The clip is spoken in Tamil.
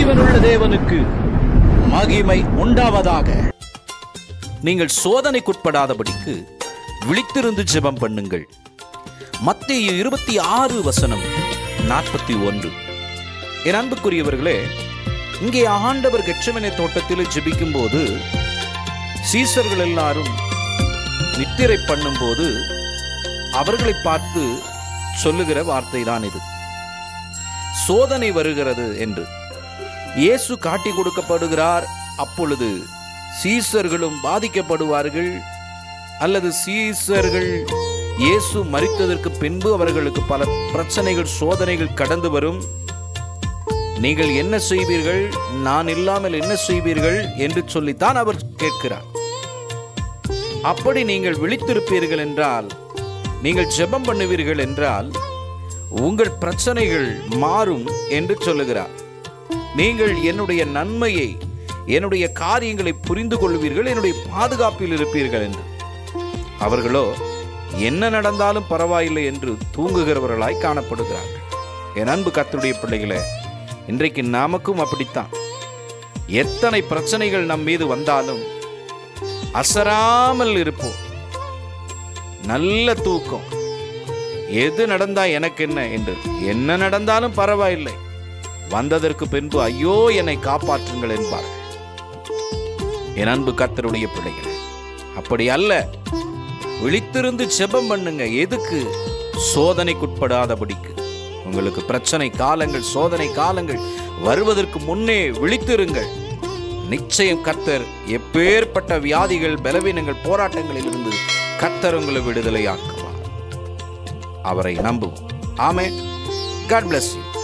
ஜீவனுள்ள தேவனுக்கு மகிமை உண்டாவதாக நீங்கள் சோதனைக்குட்படாதபடிக்கு விழித்திருந்து ஜெபம் பண்ணுங்கள் மத்திய இருபத்தி ஆறு வசனம் நாற்பத்தி ஒன்று என் அன்புக்குரியவர்களே இங்கே ஆண்டவர் கெச்சமனை தோட்டத்தில் ஜெபிக்கும் போது சீசர்கள் எல்லாரும் நித்திரை பண்ணும்போது அவர்களை பார்த்து சொல்லுகிற வார்த்தை தான் இது சோதனை வருகிறது என்று இயேசு காட்டி கொடுக்கப்படுகிறார் அப்பொழுது சீசர்களும் பாதிக்கப்படுவார்கள் அல்லது சீசர்கள் இயேசு மரித்ததற்கு பின்பு அவர்களுக்கு பல பிரச்சனைகள் சோதனைகள் கடந்து வரும் நீங்கள் என்ன செய்வீர்கள் நான் இல்லாமல் என்ன செய்வீர்கள் என்று சொல்லித்தான் அவர் கேட்கிறார் அப்படி நீங்கள் விழித்திருப்பீர்கள் என்றால் நீங்கள் ஜெபம் பண்ணுவீர்கள் என்றால் உங்கள் பிரச்சனைகள் மாறும் என்று சொல்லுகிறார் நீங்கள் என்னுடைய நன்மையை என்னுடைய காரியங்களை புரிந்து கொள்வீர்கள் என்னுடைய பாதுகாப்பில் இருப்பீர்கள் என்று அவர்களோ என்ன நடந்தாலும் பரவாயில்லை என்று தூங்குகிறவர்களாய் காணப்படுகிறார்கள் என் அன்பு கர்த்தருடைய பிள்ளைகளே இன்றைக்கு நமக்கும் அப்படித்தான் எத்தனை பிரச்சனைகள் நம் மீது வந்தாலும் அசராமல் இருப்போம் நல்ல தூக்கம் எது நடந்தா எனக்கு என்ன என்று என்ன நடந்தாலும் பரவாயில்லை வந்ததற்கு பின்பு ஐயோ என்னை காப்பாற்றுங்கள் என்பார்கள் என் அன்பு கர்த்தருடைய பிள்ளைகளே அப்படி அல்ல விழித்திருந்து செபம் பண்ணுங்க எதுக்கு சோதனைக்குட்படாதபடிக்கு உங்களுக்கு பிரச்சனை காலங்கள் சோதனை காலங்கள் வருவதற்கு முன்னே விழித்திருங்கள் நிச்சயம் கர்த்தர் எப்பேற்பட்ட வியாதிகள் பலவீனங்கள் போராட்டங்களில் இருந்து கர்த்தர் உங்களை விடுதலையாக்குவார் அவரை நம்புவோம் ஆமே காட் bless you